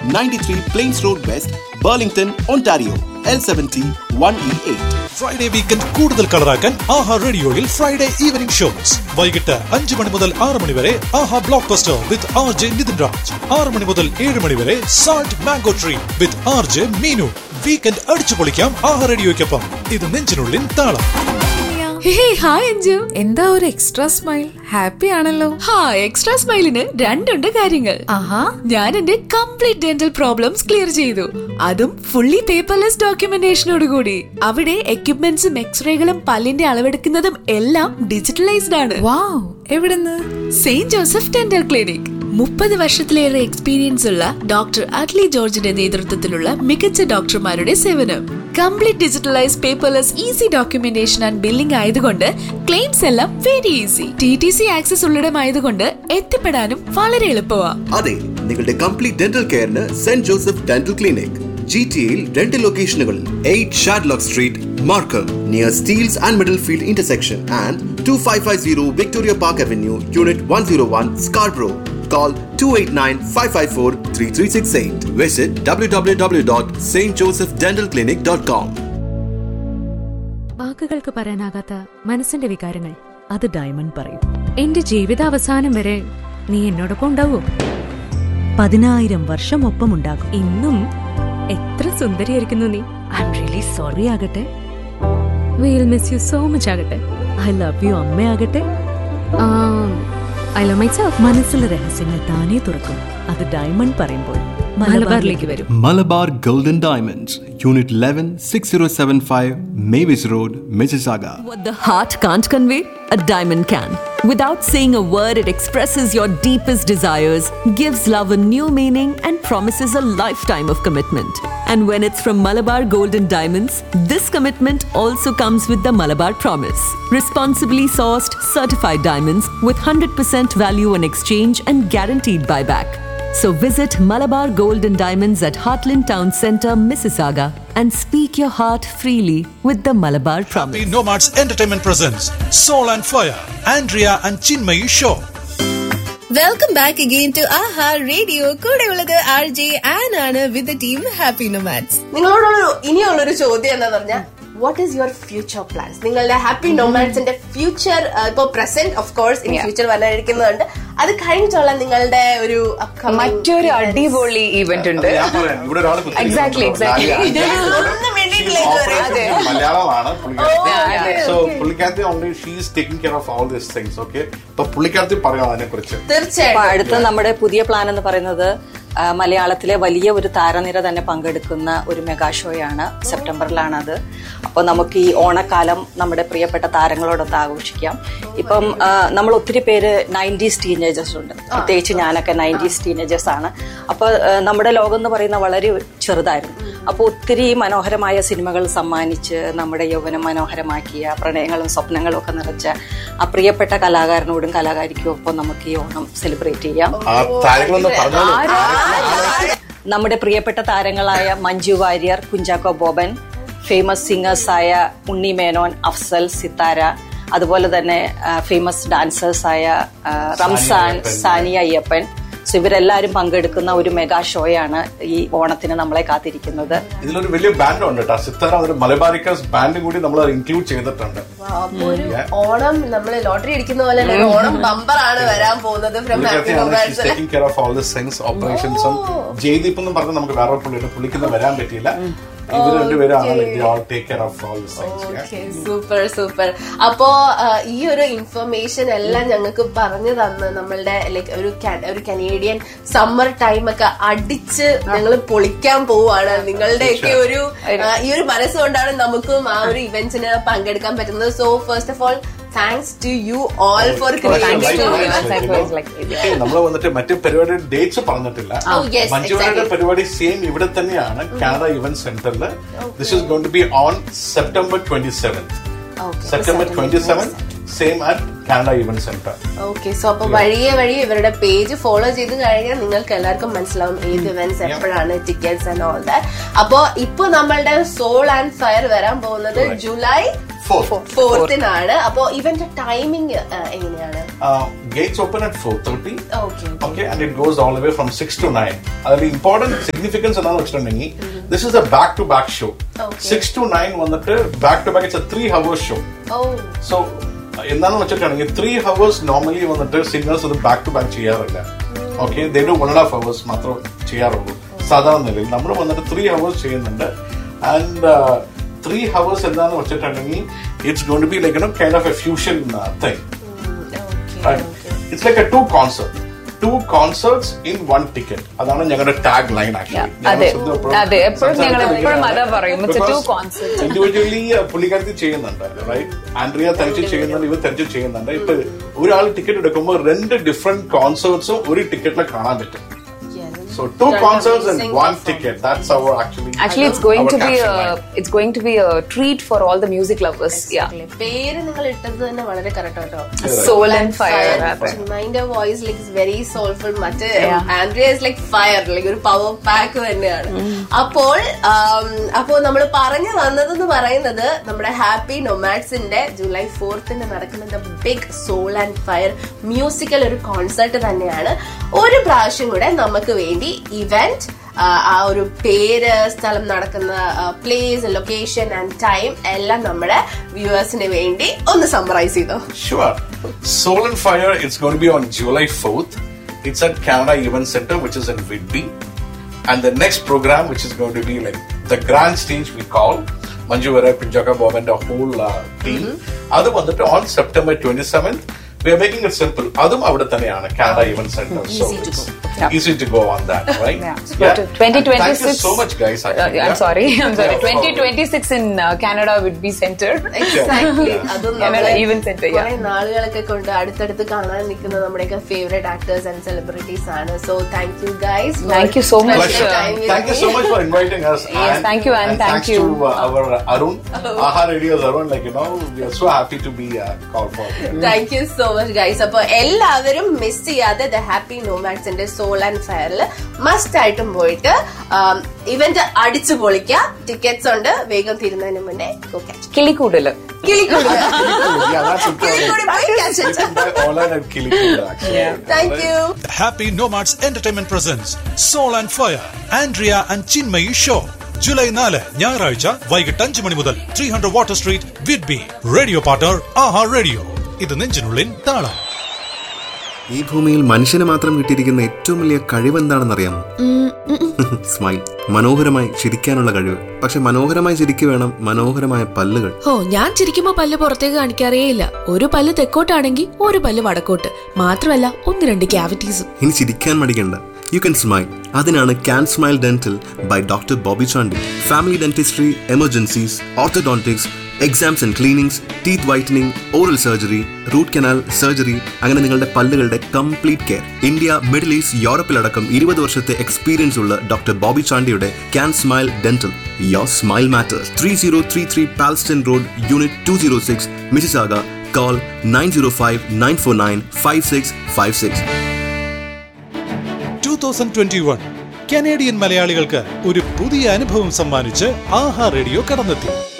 93 Plains Road West, Burlington, Ontario. L70 1E8. Friday weekend കൂടുതൽ കളറാക്കാൻ ആഹാ റേഡിയോയിൽ ഫ്രൈഡേ ഈവനിംഗ് ഷോസ് വൈകിട്ട് അഞ്ച് മണി മുതൽ ആറ് മണി വരെ Aha blockbuster with R J Nithin Raj ആറ് മണി മുതൽ ഏഴ് മണി വരെ salt mango tree with R J Meenu weekend അടിച്ചു പൊളിക്കാം ആഹാ റേഡിയോയ്ക്കൊപ്പം ഇത് നെഞ്ചിനുള്ളിൽ താളം ഹേ ഹായ് അഞ്ജു എന്താ ഒരു എക്സ്ട്രാ സ്മൈൽ ഹാപ്പി ആണല്ലോ ഹാ എക്സ്ട്രാ സ്മൈലിന് രണ്ടുണ്ട് കാര്യങ്ങൾ ആഹാ ഞാൻ എന്റെ കംപ്ലീറ്റ് ഡെന്റൽ പ്രോബ്ലംസ് ക്ലിയർ ചെയ്തു അതും ഫുള്ളി പേപ്പർലെസ് ഡോക്യുമെന്റേഷനോട് കൂടി അവിടെ എക്യുപ്മെന്റ്സും എക്സ്റേകളും പല്ലിന്റെ അളവെടുക്കുന്നതും എല്ലാം ഡിജിറ്റലൈസ്ഡ് ആണ് വാവ് എവിടുന്ന് സെയിന്റ് ജോസഫ് ഡെന്റൽ ക്ലിനിക് മുപ്പത് വർഷത്തിലേറെ എക്സ്പീരിയൻസ് ഉള്ള ഡോക്ടർ അഡ്ലി ജോർജിന്റെ നേതൃത്വത്തിലുള്ള മികച്ച ഡോക്ടർമാരുടെ സേവനം complete digitalise paperless easy documentation and billing ആയതുകൊണ്ട് ക്ലെയിംസ് എല്ലാം very easy T T C access ഉള്ളിടമായതുകൊണ്ട് എത്തിപ്പെടാനും വളരെ എളുപ്പമാ അതെ നിങ്ങളുടെ കംപ്ലീറ്റ് ഡെന്റൽ കെയറിന് Saint Joseph dental clinic G T എയിൽ രണ്ട് ലൊക്കേഷനുകളിൽ eight Shadlock street Markham near Steeles and Middlefield intersection and two five five zero Victoria park avenue unit one zero one Scarborough Call 289-554-3368. Visit www.stjosephdentalclinic.com. വാക്കുകൾക്ക് പറയാനാകാത്ത മനസ്സിന്റെ വികാരങ്ങൾ അത് diamond പറയും എന്റെ ജീവിതാവസാനം വരെ നീ എന്നോടൊപ്പം ഉണ്ടാവോ പതിനായിരം വർഷം ഒപ്പമുണ്ടാകും ഇന്നും എത്ര സുന്ദരിയായിരിക്കുന്നു നീ ഐ എം റിയലി സോറി ആകട്ടെ will miss you so much ആകട്ടെ ഐ ലവ് യു അമ്മയാകട്ടെ ഐ ലവ് മൈ സെൽഫ് മനസ്സിലെ രഹസ്യങ്ങൾ താനേ തുറക്കും അത് ഡയമണ്ട് പറയുമ്പോൾ മലബാറിലേക്ക് വരും Malabar Golden Diamonds, Unit 11, 6075, Mavis Road, Mississauga. What the heart can't convey, a diamond can. Without saying a word, it expresses your deepest desires, gives love a new meaning, and promises a lifetime of commitment. And when it's from Malabar Golden Diamonds, this commitment also comes with the Malabar Promise. Responsibly sourced, certified diamonds with 100% value on exchange and guaranteed buyback. So visit Malabar Golden Diamonds at Heartland Town Centre, Mississauga, and speak your heart freely with the Malabar Promise. Happy nomads entertainment presents soul and fire Andrea and Chinmayi show welcome back again to Aha radio കൂടെ ഉള്ളത് R J an ആണ് വിത്ത് team happy nomads നിങ്ങളോടുള്ള ഇനിയുള്ളൊരു ചോദ്യം എന്താന്ന് പറഞ്ഞാൽ what is your future plans നിങ്ങളുടെ Happy നൊമാൻസിന്റെ future ഇപ്പൊ പ്രസന്റ് ഓഫ് കോഴ്സ് ഇനി ഫ്യൂച്ചർ വരാനിരിക്കുന്നുണ്ട് അത് കഴിഞ്ഞിട്ടുള്ള നിങ്ങളുടെ ഒരു upcoming മറ്റൊരു events. അടിപൊളി ഇവന്റ് ഉണ്ട് ഞാൻ പറയാം ഇവിടെ ഒരാൾ Exactly, exactly. ഒന്നും വേണ്ടിയിട്ടില്ല ഇതുവരെ. അതെ. മലയാളമാണ് അതെ. സോ പുള്ളിക്കാരത്തി only she's taking care of all this things okay അപ്പൊ പുള്ളിക്കാരത്തി പറയാം അതിനെ കുറിച്ച് തീർച്ചയായിട്ടും അപ്പൊ അടുത്ത നമ്മുടെ പുതിയ പ്ലാൻ എന്ന് പറയുന്നത് ആ, മലയാളത്തിലെ വലിയ ഒരു താരനിര തന്നെ പങ്കെടുക്കുന്ന ഒരു മെഗാ ഷോയാണ് സെപ്റ്റംബറിലാണ് അത് അപ്പോൾ നമുക്ക് ഈ ഓണക്കാലം നമ്മുടെ പ്രിയപ്പെട്ട താരങ്ങളോടൊത്ത് ആഘോഷിക്കാം ഇപ്പം ആ, നമ്മൾ ഒത്തിരി പേര് നയൻറ്റീസ് ടീനേജേഴ്സ് ഉണ്ട് പ്രത്യേകിച്ച് ഞാനൊക്കെ നയൻറ്റീസ് ടീനേജേഴ്സ് ആണ് അപ്പോൾ ആ, നമ്മുടെ ലോകം എന്ന് പറയുന്ന വളരെ ചെറുതായിരുന്നു അപ്പോൾ ഒത്തിരി മനോഹരമായ സിനിമകൾ സമ്മാനിച്ച് നമ്മുടെ യൗവനം മനോഹരമാക്കിയ പ്രണയങ്ങളും സ്വപ്നങ്ങളും ഒക്കെ നിറച്ച ആ പ്രിയപ്പെട്ട കലാകാരനോടും കലാകാരിക്കും ഒപ്പം നമുക്ക് ഈ ഓണം സെലിബ്രേറ്റ് ചെയ്യാം ആ താരങ്ങളൊന്ന് പറഞ്ഞോളൂ നമ്മുടെ പ്രിയപ്പെട്ട താരങ്ങളായ മഞ്ജു വാര്യർ കുഞ്ചാക്കോ ബോബൻ ഫേമസ് സിംഗേഴ്സായ ഉണ്ണി മേനോൻ അഫ്സൽ സിത്താര അതുപോലെ തന്നെ ഫേമസ് ഡാൻസേഴ്സായ ആ, റംസാൻ അയ്യപ്പൻ. സാനിയ അയ്യപ്പൻ സോ ഇവരെല്ലാവരും പങ്കെടുക്കുന്ന ഒരു മെഗാ ഷോയാണ് ഈ ഓണത്തിന് നമ്മളെ കാത്തിരിക്കുന്നത് ഇതിലൊരു വലിയ ബാൻഡ് ഉണ്ട് കേട്ടോ സിത്താര ഒരു മലബാരിക്കസ് ബാൻഡും കൂടി നമ്മൾ ഇൻക്ലൂഡ് ചെയ്തിട്ടുണ്ട് അപ്പൊ ഒരു ഓണം നമ്മള് ലോട്ടറി അടിക്കുന്ന പോലെ തന്നെ ഒരു ഓണം ബമ്പർ ആണ് വരാൻ പോകുന്നത് ഫ്രം ഹാപ്പി പുള്ളിക്കാരത്തിയാണ് Nomads taking care of all this things ഓപ്പറേഷൻസും ജയ്ദീപ് എന്നും പറഞ്ഞ് നമുക്ക് വേറെ പുള്ളിയുടെ പുള്ളിക്കൊന്നും വരാൻ പറ്റിയില്ല ഇവർ രണ്ടുപേരാണ് take care of all this things okay super super അപ്പോ ആ, ഈ ഒരു ഇൻഫർമേഷൻ എല്ലാം ഞങ്ങൾക്ക് പറഞ്ഞു തന്ന് നമ്മളുടെ ലൈക്ക് ഒരു ca- ഒരു കനേഡിയൻ സമ്മർ ടൈം ഒക്കെ അടിച്ച് ഞങ്ങൾ പൊളിക്കാൻ പോവാണ് നിങ്ങളുടെയൊക്കെ ഒരു ആ, ഈ ഒരു മനസ്സുകൊണ്ടാണ് നമുക്കും ആ ഒരു ഇവന്റ്സിന് പങ്കെടുക്കാൻ പറ്റുന്നത് so first of all thanks to you all for നമ്മൾ വന്നിട്ട് മറ്റു പരിപാടി ഡേറ്റ്സ് പറഞ്ഞിട്ടില്ല Oh, yes, മഞ്ജുവാരുടെ exactly. പരിപാടി സെയിം ഇവിടെ തന്നെയാണ് കാനഡ ഇവന്റ് സെന്ററിൽ this is gonna be on September twenty seven September twenty seven same at Canada event centre okay so അപ്പൊ വഴിയെ വഴി ഇവരുടെ പേജ് ഫോളോ ചെയ്ത് കഴിഞ്ഞാൽ നിങ്ങൾക്ക് എല്ലാവർക്കും മനസ്സിലാവും ഏത് ഇവന്റ്സ് എപ്പോഴാണ് ടിക്കറ്റ്സ് ആൻഡ് ഓൾ ദാറ്റ് അപ്പോ ഇപ്പൊ നമ്മളുടെ സോൾ ആൻഡ് ഫയർ വരാൻ പോകുന്നത് ജൂലൈ ഫോർത്തിനാണ് അപ്പോ ഇവന്റെ ടൈമിംഗ് എങ്ങനെയാണ് gates open at four thirty okay okay and it goes all the way from 6 to 9 അതിൽ ഇമ്പോർട്ടന്റ് സിഗ്നിഫിക്കൻസ് എന്താണെന്ന് വെച്ചിട്ടുണ്ടെങ്കിൽ this is a back to back show six to nine വന്നിട്ട് back to back it's a three hours show oh so എന്താണെന്ന് വെച്ചിട്ടുണ്ടെങ്കിൽ three hours normally വന്നിട്ട് singers അത് back to back ചെയ്യാറില്ല okay they do one and half hours മാത്രം ചെയ്യാറുള്ളൂ സാധാരണ നിലയിൽ നമ്മൾ വന്നിട്ട് ത്രീ ഹവേഴ്സ് ചെയ്യുന്നുണ്ട് ആൻഡ് ത്രീ ഹവേഴ്സ് എന്താണെന്ന് വെച്ചിട്ടുണ്ടെങ്കിൽ it's gonna be like kind of a fusion thing it's like A two concert two concerts in one ticket അതാണ് ഞങ്ങളുടെ ടാഗ് ലൈൻ അതെ അതെ എപ്പോഴും ഞങ്ങൾ എപ്പോഴും അതാ പറയും ടു കോൺസെർട്ട് ഇൻഡിവിജ്വലി പുള്ളിക്കാരത്തി ചെയ്യുന്നുണ്ട് റൈറ്റ് ആൻഡ്രിയ തനിച്ച് ചെയ്യുന്നുണ്ട് ഇവർ തനിച്ച് ചെയ്യുന്നുണ്ട് ഇപ്പൊ ഒരാൾ ടിക്കറ്റ് എടുക്കുമ്പോൾ രണ്ട് ഡിഫറെന്റ് കോൺസേർട്സും ഒരു ടിക്കറ്റിൽ കാണാൻ പറ്റും So two concerts and one ticket. That's our actually. Actually, it's going our to be caption a, line. it's going to be a treat for all the music lovers. Yeah. പേര് നിങ്ങൾ ഇട്ടത് തന്നെ വളരെ correct കേട്ടോ Soul and fire. അതെ. Mind voice like very soulful മറ്റേ Yeah. Andrea is like fire like ഒരു power pack തന്നെയാണ് അപ്പോൾ ആം, അപ്പോൾ നമ്മൾ പറഞ്ഞു വന്നതെന്ന് പറയുന്നത് നമ്മുടെ ഹാപ്പി നൊമാഡ്സിന്റെ ജൂലൈ ഫോർത്തിന് നടക്കുന്ന big soul and fire musical ഒരു കോൺസെർട്ട് തന്നെയാണ് ഒരു പ്രാവശ്യം കൂടെ നമുക്ക് വേണ്ടി ഇവന്റ് ആ ഒരു പേര് സ്ഥലം നടക്കുന്ന പ്ലേസ് ലൊക്കേഷൻ ആൻഡ് ടൈം എല്ലാം നമ്മുടെ വ്യൂവേഴ്സിന് വേണ്ടി ഒന്ന് സമ്മറൈസ് ചെയ്തോ Sure. Soul and Fire, it's going to be on July 4th. It's at Canada Event Center, which is in Whitby. And the next program, which is going to be like the grand stage we call, Manju Vera, Pinjaka Bob and the whole uh, team. അത് വന്നിട്ട് on September 27th. We are making it simple. അതും അവിടെ തന്നെയാണ് Canada Event Center. So Easy to it's go. easy to go on that, right? Yeah. So to 2026. Thank you so much, guys. Uh, actually. I'm Yeah. sorry. I'm sorry. Yeah, no problem. 2026 in uh, Canada would be center. Exactly. അതും Canada നമ്മള് Event Center. Yeah. കുറെ നാളുകളൊക്കെ കൊണ്ട് അടുത്തടുത്ത് കാണാൻ നിൽക്കുന്ന നമ്മുടെയൊക്കെ favourite actors and celebrities ആണ് so thank you guys Thank you so much. Pleasure. Thank you so much for inviting us. Yes, thank you, and thank thanks you. to uh, our Arun, Aha Radio's Arun. Like you know, we are so happy to be uh, called for. Thank you so much guys അപ്പൊ എല്ലാവരും miss ചെയ്യാതെ the Happy നോമാക്സിന്റെ soul and ഫയറിൽ must ആയിട്ടും പോയിട്ട് event അടിച്ചു പൊളിക്കുക tickets ഉണ്ട് വേഗം തീരുന്നതിന് മുന്നേ കിളിക്കൂടല് കിളിക്കൂട് yeah, that's important. കിളിക്കൂടി പോയി catch it. Written by Olan and Kilikula, actually. Thank you. The Happy Nomads Entertainment presents Soul and Fire, Andrea and Chinmayi Show. July നാല് ഞായറാഴ്ച വൈകിട്ട് അഞ്ച് മണി മുതൽ ത്രീ ഹൺഡ്രഡ് വാട്ടർ സ്ട്രീറ്റ് വിഡ്ബി റേഡിയോ പാർട്ണർ ആഹാ radio ഇത് നെഞ്ചിനുള്ളിൻ താളം ഈ ഭൂമിയിൽ മനുഷ്യന് മാത്രം കിട്ടിയിരിക്കുന്ന ഏറ്റവും വലിയ കഴിവെന്താണെന്നറിയാമോ സ്മൈൽ മനോഹരമായി ചിരിക്കാനുള്ള കഴിവ് പക്ഷെ മനോഹരമായി ചിരിക്കു വേണം മനോഹരമായ പല്ലുകൾ ഓ ഞാൻ ചിരിക്കുമ്പോ പല്ല് പുറത്തേക്ക് കാണിക്കാറേ ഇല്ല ഒരു പല്ല് തെക്കോട്ടാണെങ്കിൽ ഒരു പല്ല് വടക്കോട്ട് മാത്രമല്ല ഒന്ന് രണ്ട് ക്യാവിറ്റീസും ഇനി ചിരിക്കാൻ മടിക്കണ്ട യു കൻ സ്മൈൽ അതിനാണ് Can Smile Dental by doctor Bobby Chandy family dentistry emergencies orthodontics exams and cleanings teeth whitening oral surgery root canal surgery അങ്ങനെ നിങ്ങളുടെ പല്ലുകളുടെ complete care India Middle East യൂറപ്പിലടക്കം ഇരുപത് വർഷത്തെ എക്സ്പീരിയൻസ് ഉള്ള ഡോക്ടർ ബോബി ചാണ്ടിയുടെ Can Smile Dental your smile matters three zero three three Palston road unit two zero six Mississauga call nine zero five nine four nine five six five six two thousand twenty one Canadian മലയാളികൾക്ക് ഒരു പുതിയ അനുഭവം സമ്മാനിച്ച് ആഹാ radio കടന്നെത്തി